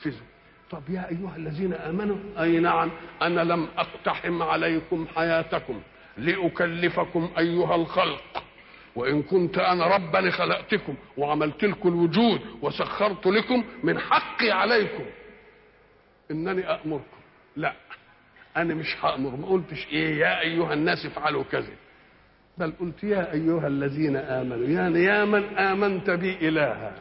نفذوا طب يا ايها الذين امنوا اي نعم انا لم اقتحم عليكم حياتكم لاكلفكم ايها الخلق وان كنت انا ربا خلقتكم وعملت لكم الوجود وسخرت لكم من حقي عليكم انني امركم لا انا مش هامر ما قلتش ايه يا ايها الناس افعلوا كذا بل قلت يا ايها الذين امنوا يعني يا من امنت بي الها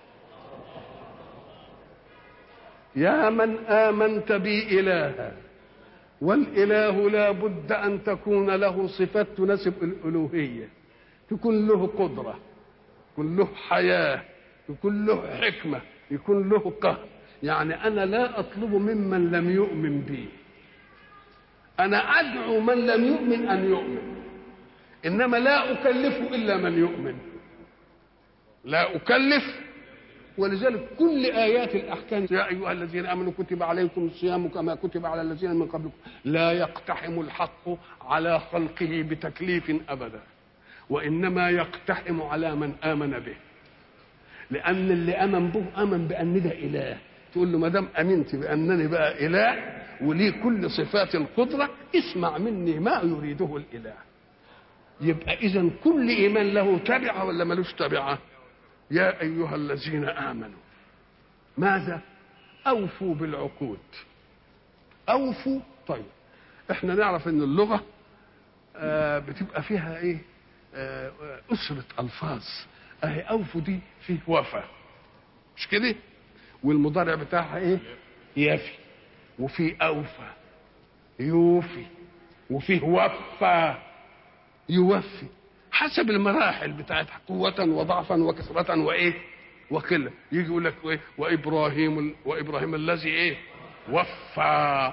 يا من امنت بي الها والاله لا بد ان تكون له صفات تناسب الالوهيه تكون له قدره يكون له حياه يكون له حكمه يكون له قهر يعني انا لا اطلب ممن لم يؤمن بي انا ادعو من لم يؤمن ان يؤمن انما لا اكلف الا من يؤمن لا اكلف ولذلك كل ايات الاحكام يا ايها الذين امنوا كتب عليكم الصيام كما كتب على الذين من قبلكم لا يقتحم الحق على خلقه بتكليف ابدا وانما يقتحم على من امن به لان اللي امن به امن بان ده اله تقول له ما دام امنت بانني بقى اله ولي كل صفات القدره اسمع مني ما يريده الاله يبقى اذا كل ايمان له تبعه ولا ملوش تبعه يا ايها الذين امنوا ماذا اوفوا بالعقود اوفوا طيب احنا نعرف ان اللغه آه بتبقى فيها ايه آه اسره الفاظ اهي اوفوا دي فيه وفى مش كده والمضارع بتاعها ايه يفي وفي اوفى يوفي وفيه وفى يوفي حسب المراحل بتاعتها قوة وضعفا وكثرة وإيه؟ وقلة يجي يقول لك إيه؟ وإبراهيم وإبراهيم الذي إيه؟ وفى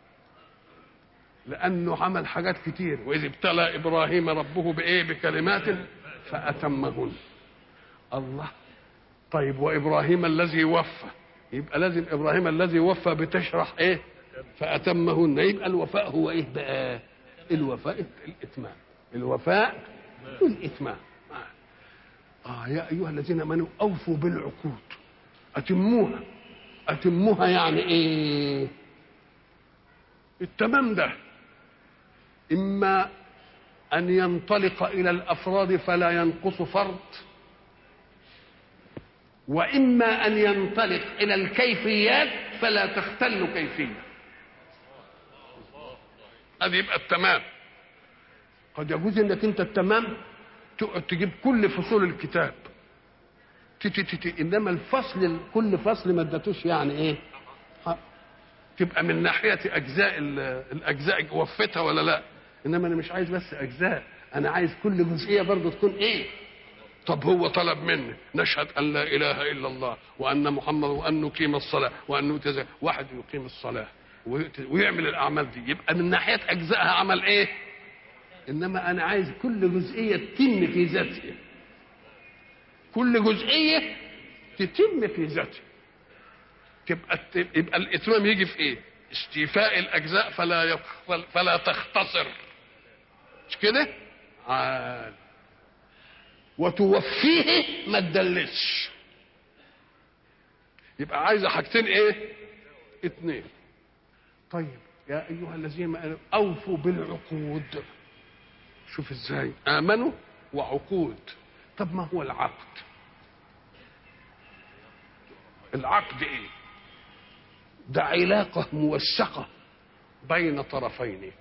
لأنه عمل حاجات كتير وإذ ابتلى إبراهيم ربه بإيه؟ بكلمات فأتمهن الله طيب وإبراهيم الذي وفى يبقى لازم إبراهيم الذي وفى بتشرح إيه؟ فأتمهن يبقى الوفاء هو إيه بقى؟ الوفاء الإتمام الوفاء والإتمام آه يا أيها الذين آمنوا أوفوا بالعقود أتموها أتموها يعني إيه التمام ده إما أن ينطلق إلى الأفراد فلا ينقص فرد وإما أن ينطلق إلى الكيفيات فلا تختل كيفية هذا يبقى التمام قد يجوز انك انت التمام تقعد تجيب كل فصول الكتاب تي تي تي انما الفصل كل فصل ما ادتوش يعني ايه تبقى من ناحيه اجزاء الاجزاء وفتها ولا لا انما انا مش عايز بس اجزاء انا عايز كل جزئيه برضه تكون ايه طب هو طلب مني نشهد ان لا اله الا الله وان محمد وان نقيم الصلاه وان نؤتي واحد يقيم الصلاه ويعمل الاعمال دي يبقى من ناحيه اجزائها عمل ايه انما انا عايز كل جزئيه تتم في ذاتها كل جزئيه تتم في ذاتها تبقى يبقى الاتمام يجي في ايه استيفاء الاجزاء فلا يخفل فلا تختصر مش كده عال وتوفيه ما تدلسش يبقى عايزه حاجتين ايه اتنين طيب يا ايها الذين امنوا اوفوا بالعقود شوف ازاي امنوا وعقود طب ما هو العقد العقد ايه ده علاقه موثقه بين طرفين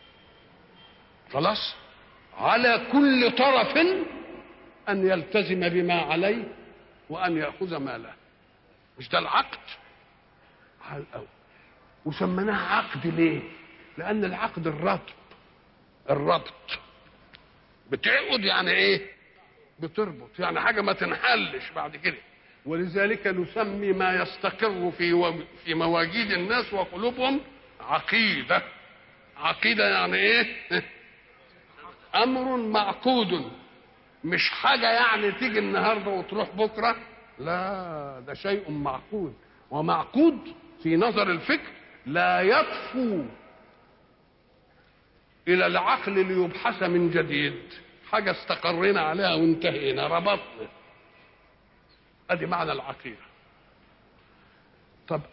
خلاص على كل طرف ان يلتزم بما عليه وان ياخذ ما له مش ده العقد على الاول وسميناه عقد ليه لان العقد الربط الربط بتعقد يعني ايه بتربط يعني حاجه ما تنحلش بعد كده ولذلك نسمي ما يستقر في و... في مواجيد الناس وقلوبهم عقيده عقيده يعني ايه امر معقود مش حاجه يعني تيجي النهارده وتروح بكره لا ده شيء معقود ومعقود في نظر الفكر لا يطفو الى العقل ليبحث من جديد حاجه استقرينا عليها وانتهينا ربطنا ادي معنى العقيده